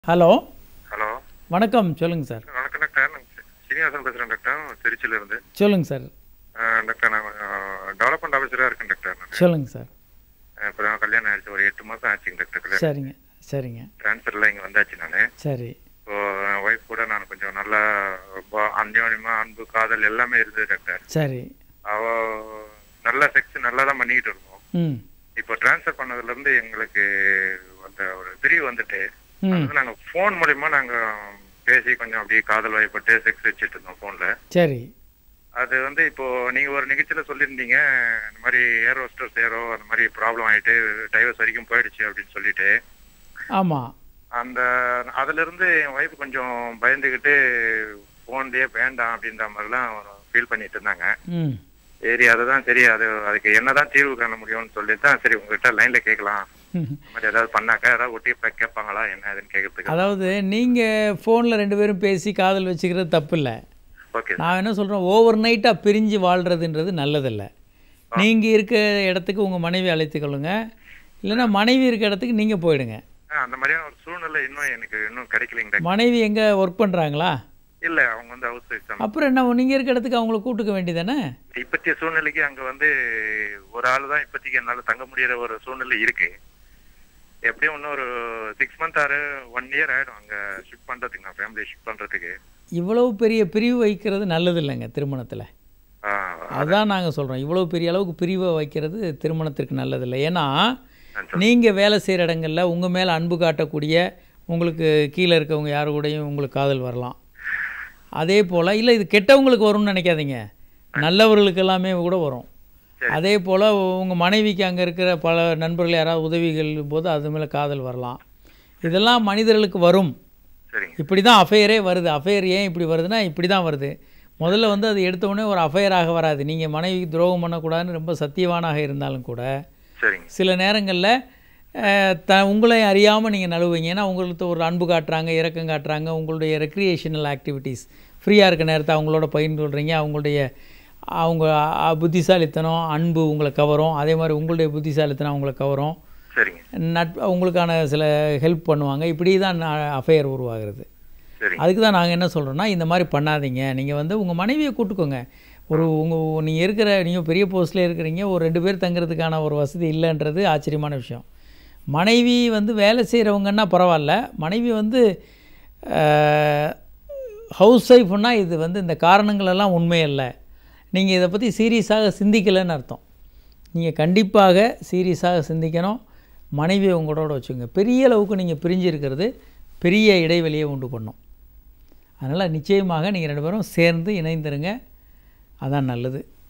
Hello hello வணக்கம் சொல்லுங்கள் sir வணக்கம் டாக்டர் நான் சி- சீனிவாசன் பேசுகிறேன் டாக்டர் திருச்சியில இருந்து சொல்லுங்கள் சார் அஹ், டாக்டர் நான் டெவலப்மெண்ட் ஆஃபீஸராக இருக்கேன் டாக்டர் நான் சொல்லுங்கள் சார் இப்போ தான் கல்யாணம் ஆயிடுச்சு ஒரு எட்டு மாதம் ஆச்சுங்க டாக்டர் கல்யாணம் சரிங்க சரிங்க ட்ரான்ஸ்ஃபரில் இங்கே வந்தாச்சு நான் சரி ஸோ என் ஒய்ஃப் கூட நான் கொஞ்சம் நல்லா ரொம்ப அந்யோன்யமா அன்பு காதல் எல்லாமே இருந்தது டாக்டர் சரி அவ நல்ல செக்ஸ் நல்லா தான் பண்ணிக்கிட்டு இருக்கோம் ம் இப்போ ட்ரான்ஸ்ஃபர் பண்ணதுலேருந்து எங்களுக்கு அந்த ஒரு பிரிவு வந்துட்டு ம் அது நாங்கள் ஃபோன் மூலிமா நாங்கள் பேசி கொஞ்சம் அப்படியே காதல் வயப்பட்டு செக்ஸ் வச்சுட்டு இருந்தோம் ஃபோனில் சரி அது வந்து இப்போ நீங்க ஒரு நிகழ்ச்சியில சொல்லியிருந்தீங்க இந்த மாதிரி ஏர் ஹோஸ்டர்ஸ் ஏரோ அந்த மாதிரி ப்ராப்ளம் ஆயிட்டு டைவர்ஸ் வரைக்கும் போயிடுச்சு அப்படின்னு சொல்லிட்டு ஆமாம் அந்த அதுல இருந்து என் ஒய்ஃப் கொஞ்சம் பயந்துகிட்டு போன்லயே வேண்டாம் அப்படின்ற மாதிரிலாம் ஃபீல் பண்ணிட்டு இருந்தாங்க ம் சரி அதுதான் சரி அது அதுக்கு என்னதான் தீர்வு காண முடியும்னு சொல்லிட்டு தான் சரி உங்ககிட்ட லைன்ல கேட்கலாம் இந்த மாதிரி ஏதாவது பண்ணாக்கா ஏதாவது ஒட்டி பே- கேட்பாங்களா என்ன ஏதுன்னு கேட்கறதுக்கு அதாவது நீங்கள் ஃபோனில் ரெண்டு பேரும் பேசி காதல் வச்சுக்கிறது தப்பு இல்லை ஓகே நான் என்ன சொல்கிறேன் ஓவர் நைட்டாக பிரிஞ்சு வாழ்கிறதுன்றது நல்லதில்லை நீங்கள் இருக்க இடத்துக்கு உங்கள் மனைவி அழைத்துக்கொள்ளுங்க இல்லைன்னா மனைவி இருக்க இடத்துக்கு நீங்கள் போயிடுங்க அந்த மாதிரியான ஒரு சூழ்நிலை இன்னும் எனக்கு இன்னும் கிடைக்கலைங்க டாக்டர். மனைவி எங்கே ஒர்க் பண்ணுறாங்களா இல்ல அவங்க வந்து ஹவுஸ் எக்ஸாம் அப்புறம் என்ன நீங்கள் இருக்க இடத்துக்கு அவங்கள கூட்டுக்க வேண்டியதானே இப்பத்திய சூழ்நிலைக்கு அங்க வந்து ஒரு ஆள் தான் இப்போதைக்கு என்னால தங்க முடியற ஒரு சூழ்நிலை இருக்கு எப்படியும் இன்னும் ஒரு சிக்ஸ் மந்த் ஆறு ஒன் இயர் ஆயிடும் அங்க ஷிஃப்ட் பண்றதுக்கு நான் ஃபேமிலி ஷிஃப்ட் பண்றதுக்கு இவ்வளவு பெரிய பிரிவு வைக்கிறது நல்லது இல்லைங்க திருமணத்தில் ஆ, அதான் நாங்கள் சொல்கிறோம் இவ்வளோ பெரிய அளவுக்கு பிரிவை வைக்கிறது திருமணத்திற்கு நல்லதில்லை ஏன்னா நான் சொல்றேன். நீங்கள் வேலை செய்கிற இடங்களில் உங்கள் மேலே அன்பு காட்டக்கூடிய உங்களுக்கு கீழே இருக்கவங்க யாரு கூடயும் உங்களுக்கு காதல் வரலாம் அதே போல் இல்லை இது கெட்டவங்களுக்கு வரும்னு நினைக்காதீங்க நல்லவர்களுக்கு எல்லாமே கூட வரும் அதே போல் உங்கள் மனைவிக்கு அங்கே இருக்கிற பல நண்பர்கள் யாராவது உதவிகள் போது அது மேலே காதல் வரலாம் இதெல்லாம் மனிதர்களுக்கு வரும் சரிங்க இப்படி தான் அஃபையரே வருது அஃபையர் ஏன் இப்படி வருதுன்னா இப்படி தான் வருது முதல்ல வந்து அது எடுத்த உடனே ஒரு அஃபையராக வராது நீங்கள் மனைவிக்கு துரோகம் பண்ணக்கூடாதுன்னு ரொம்ப சத்தியவானாக இருந்தாலும் கூட சரிங்க சில நேரங்களில் த உங்களை அறியாமல் நீங்கள் நழுவுவீங்க ஏன்னா உங்களுக்கு ஒரு அன்பு காட்டுறாங்க இரக்கம் காட்டுறாங்க உங்களுடைய ரெக்ரியேஷனல் ஆக்டிவிட்டீஸ் ஃப்ரீயாக இருக்க நேரத்தை அவங்களோட பகிர்ந்து கொள்றீங்க அவங்களுடைய அவங்க அ, புத்திசாலித்தனம் அன்பு உங்களை கவரும் அதே மாதிரி உங்களுடைய புத்திசாலித்தனம் அவங்களை கவரும் சரிங்க நட் உங்களுக்கான சில ஹெல்ப் பண்ணுவாங்க இப்படி தான் அஃபையர் உருவாகிறது சரிங்க அதுக்கு தான் நாங்கள் என்ன சொல்கிறோன்னா இந்த மாதிரி பண்ணாதீங்க நீங்கள் வந்து உங்கள் மனைவியை கூட்டுக்கோங்க ஒரு உங்கள் நீங்கள் இருக்கிற நீங்கள் பெரிய போஸ்ட்டில் இருக்கிறீங்க ஒரு ரெண்டு பேர் தங்குறதுக்கான ஒரு வசதி இல்லைன்றது ஆச்சரியமான விஷயம் மனைவி வந்து வேலை செய்கிறவங்கன்னா பரவாயில்ல மனைவி வந்து ஹவுஸ் ஒய்ஃப்னா இது வந்து இந்த காரணங்கள் எல்லாம் உண்மை இல்லை நீங்கள் இதை பற்றி சீரியஸாக சிந்திக்கலைன்னு அர்த்தம் நீங்கள் கண்டிப்பாக சீரியஸாக சிந்திக்கணும் மனைவியை உங்களோட வச்சுங்க பெரிய அளவுக்கு நீங்கள் பிரிஞ்சு இருக்கிறது பெரிய இடைவெளியை உண்டு பண்ணும் அதனால் நிச்சயமாக நீங்கள் ரெண்டு பேரும் சேர்ந்து இணைந்துருங்க அதான் நல்லது